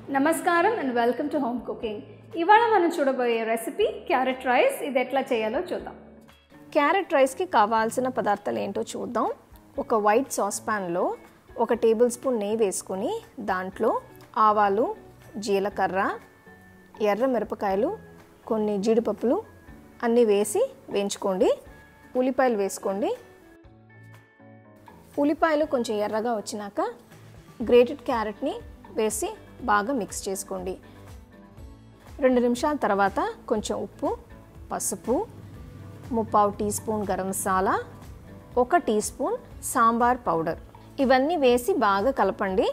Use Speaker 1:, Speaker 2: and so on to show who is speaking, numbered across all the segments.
Speaker 1: నమస్కారం and welcome to home cooking ఇవాళ మనం చూడబోయే రెసిపీ క్యారెట్ రైస్ ఇది ఎట్లా చేయాలో చూద్దాం
Speaker 2: క్యారెట్ రైస్కి కావాల్సిన పదార్థాలు ఏంటో చూద్దాం ఒక వైట్ సాస్ ప్యాన్లో ఒక టేబుల్ స్పూన్ నెయ్యి వేసుకొని దాంట్లో ఆవాలు జీలకర్ర ఎర్ర మిరపకాయలు కొన్ని జీడిపప్పులు అన్నీ వేసి వేయించుకోండి ఉల్లిపాయలు వేసుకోండి ఉల్లిపాయలు కొంచెం ఎర్రగా వచ్చినాక గ్రేటెడ్ క్యారెట్ని వేసి బాగా మిక్స్ చేసుకోండి రెండు నిమిషాల తర్వాత కొంచెం ఉప్పు పసుపు ముప్పావు టీ స్పూన్ గరం మసాలా ఒక టీ స్పూన్ సాంబార్ పౌడర్ ఇవన్నీ వేసి బాగా కలపండి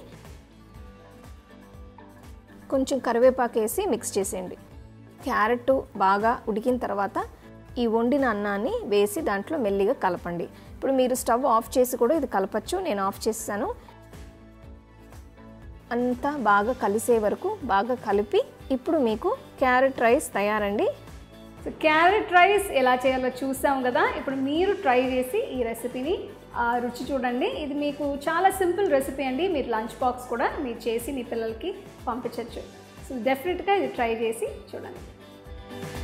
Speaker 2: కొంచెం కరివేపాకు వేసి మిక్స్ చేసేయండి క్యారెట్ బాగా ఉడికిన తర్వాత ఈ వండిన అన్నాన్ని వేసి దాంట్లో మెల్లిగా కలపండి ఇప్పుడు మీరు స్టవ్ ఆఫ్ చేసి కూడా ఇది కలపచ్చు నేను ఆఫ్ చేస్తాను అంతా బాగా కలిసే వరకు బాగా కలిపి ఇప్పుడు మీకు క్యారెట్ రైస్ తయారండి
Speaker 1: సో క్యారెట్ రైస్ ఎలా చేయాలో చూసాం కదా ఇప్పుడు మీరు ట్రై చేసి ఈ రెసిపీని ఆ, రుచి చూడండి ఇది మీకు చాలా సింపుల్ రెసిపీ అండి మీరు లంచ్ బాక్స్ కూడా మీరు చేసి మీ పిల్లలకి పంపించవచ్చు సో డెఫినెట్గా ఇది ట్రై చేసి చూడండి